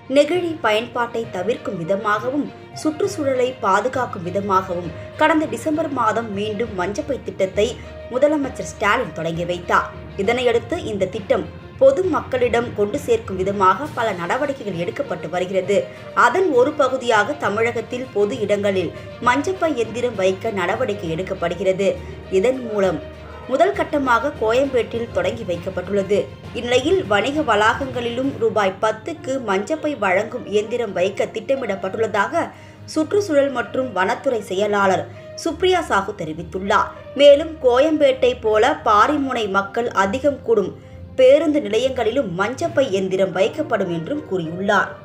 நெகிழி பயன்பாட்டை தவிர்க்கும் விதமாகவும் சுற்றுச்சூழலை பாதுகாக்கும் விதமாகவும் கடந்த டிசம்பர் மாதம் மீண்டும் மஞ்சப்பை திட்டத்தை முதலமைச்சர் ஸ்டாலின் தொடங்கி வைத்தார் இதனையடுத்து இந்த திட்டம் பொது மக்களிடம் கொண்டு சேர்க்கும் விதமாக பல நடவடிக்கைகள் எடுக்கப்பட்டு வருகிறது அதன் ஒரு பகுதியாக தமிழகத்தில் பொது இடங்களில் மஞ்சப்பை எந்திரம் வைக்க நடவடிக்கை எடுக்கப்படுகிறது இதன் மூலம் முதல் கட்டமாக கோயம்பேட்டில் தொடங்கி வைக்கப்பட்டுள்ளது இந்நிலையில் வணிக வளாகங்களிலும் ரூபாய் பத்துக்கு மஞ்சப்பை வழங்கும் இயந்திரம் வைக்க திட்டமிடப்பட்டுள்ளதாக சுற்றுச்சூழல் மற்றும் வனத்துறை செயலாளர் சுப்ரியா சாஹூ தெரிவித்துள்ளார் மேலும் கோயம்பேட்டை போல பாரிமுனை மக்கள் அதிகம் கூடும் பேருந்து நிலையங்களிலும் மஞ்சப்பை எந்திரம் வைக்கப்படும் என்றும் கூறியுள்ளார்